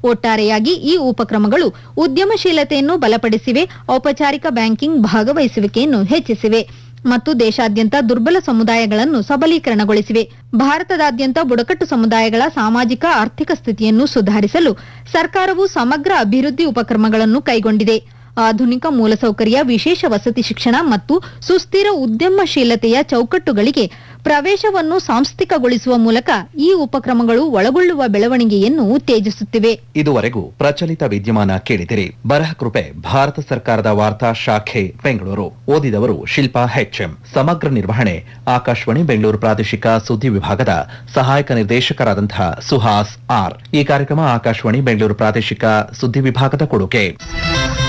ಒಟ್ಟಾರೆಯಾಗಿ ಈ ಉಪಕ್ರಮಗಳು ಉದ್ಯಮಶೀಲತೆಯನ್ನು ಬಲಪಡಿಸಿವೆ ಔಪಚಾರಿಕ ಬ್ಯಾಂಕಿಂಗ್ ಭಾಗವಹಿಸುವಿಕೆಯನ್ನು ಹೆಚ್ಚಿಸಿವೆ ಮತ್ತು ದೇಶಾದ್ಯಂತ ದುರ್ಬಲ ಸಮುದಾಯಗಳನ್ನು ಸಬಲೀಕರಣಗೊಳಿಸಿವೆ ಭಾರತದಾದ್ಯಂತ ಬುಡಕಟ್ಟು ಸಮುದಾಯಗಳ ಸಾಮಾಜಿಕ ಆರ್ಥಿಕ ಸ್ಥಿತಿಯನ್ನು ಸುಧಾರಿಸಲು ಸರ್ಕಾರವು ಸಮಗ್ರ ಅಭಿವೃದ್ಧಿ ಉಪಕ್ರಮಗಳನ್ನು ಕೈಗೊಂಡಿದೆ ಆಧುನಿಕ ಮೂಲಸೌಕರ್ಯ ವಿಶೇಷ ವಸತಿ ಶಿಕ್ಷಣ ಮತ್ತು ಸುಸ್ಥಿರ ಉದ್ಯಮಶೀಲತೆಯ ಚೌಕಟ್ಟುಗಳಿಗೆ ಪ್ರವೇಶವನ್ನು ಸಾಂಸ್ಥಿಕಗೊಳಿಸುವ ಮೂಲಕ ಈ ಉಪಕ್ರಮಗಳು ಒಳಗೊಳ್ಳುವ ಬೆಳವಣಿಗೆಯನ್ನು ಉತ್ತೇಜಿಸುತ್ತಿವೆ ಇದುವರೆಗೂ ಪ್ರಚಲಿತ ವಿದ್ಯಮಾನ ಕೇಳಿದಿರಿ ಬರಹ ಕೃಪೆ ಭಾರತ ಸರ್ಕಾರದ ವಾರ್ತಾ ಶಾಖೆ ಬೆಂಗಳೂರು ಓದಿದವರು ಶಿಲ್ಪಾ ಹೆಚ್ಎಂ ಸಮಗ್ರ ನಿರ್ವಹಣೆ ಆಕಾಶವಾಣಿ ಬೆಂಗಳೂರು ಪ್ರಾದೇಶಿಕ ಸುದ್ದಿ ವಿಭಾಗದ ಸಹಾಯಕ ನಿರ್ದೇಶಕರಾದಂತಹ ಸುಹಾಸ್ ಆರ್ ಈ ಕಾರ್ಯಕ್ರಮ ಆಕಾಶವಾಣಿ ಬೆಂಗಳೂರು ಪ್ರಾದೇಶಿಕ ಸುದ್ದಿ ವಿಭಾಗದ ಕೊಡುಗೆ